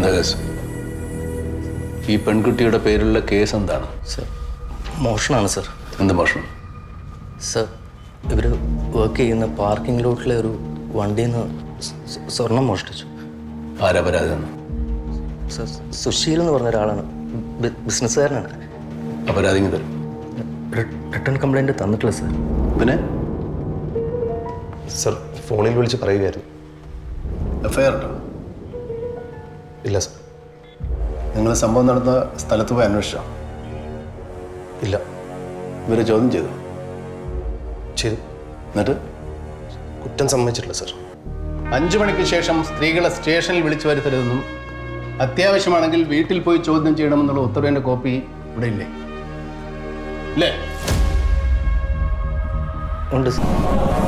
എന്താ കേസ് ഈ പെൺകുട്ടിയുടെ പേരിലുള്ള കേസ് എന്താണ് സർ മോഷണമാണ് സർ എന്ത് മോഷണം സർ ഇവർ വർക്ക് ചെയ്യുന്ന പാർക്കിംഗ് ലോട്ടിലെ ഒരു വണ്ടിയിൽ നിന്ന് സ് സ്വർണം മോഷ്ടിച്ചു ആരാ പരാതി തന്നു സർ സുശീൽ എന്ന് പറഞ്ഞ ഒരാളാണ് ബി- ബിസിനസ്സുകാരനാണ് ആ പരാതി ഇങ്ങ് തരും റി- റിട്ടേൺ കംപ്ലൈൻറ്റ് തന്നിട്ടില്ല സർ പിന്നെ സർ ഫോണിൽ വിളിച്ച് പറയുകയായിരുന്നു എഫ്ഐആർ ഉണ്ടോ ഇല്ല സർ നിങ്ങൾ സംഭവം നടന്ന സ്ഥലത്ത് പോയി അന്വേഷിച്ചോ ഇല്ല ഇവരെ ചോദ്യം ചെയ്തു ചെയ്തു എന്നിട്ട് കുറ്റം സമ്മതിച്ചിട്ടില്ല സർ അഞ്ചു മണിക്ക് ശേഷം സ്ത്രീകളെ സ്റ്റേഷനിൽ വിളിച്ചു വരുത്തരുതെന്നും അത്യാവശ്യമാണെങ്കിൽ വീട്ടിൽ പോയി ചോദ്യം ചെയ്യണമെന്നുള്ള ഉത്തരവിന്റെ കോപ്പി ഇവിടെ ഇല്ലേ ഇല്ലേ ഉണ്ട് സർ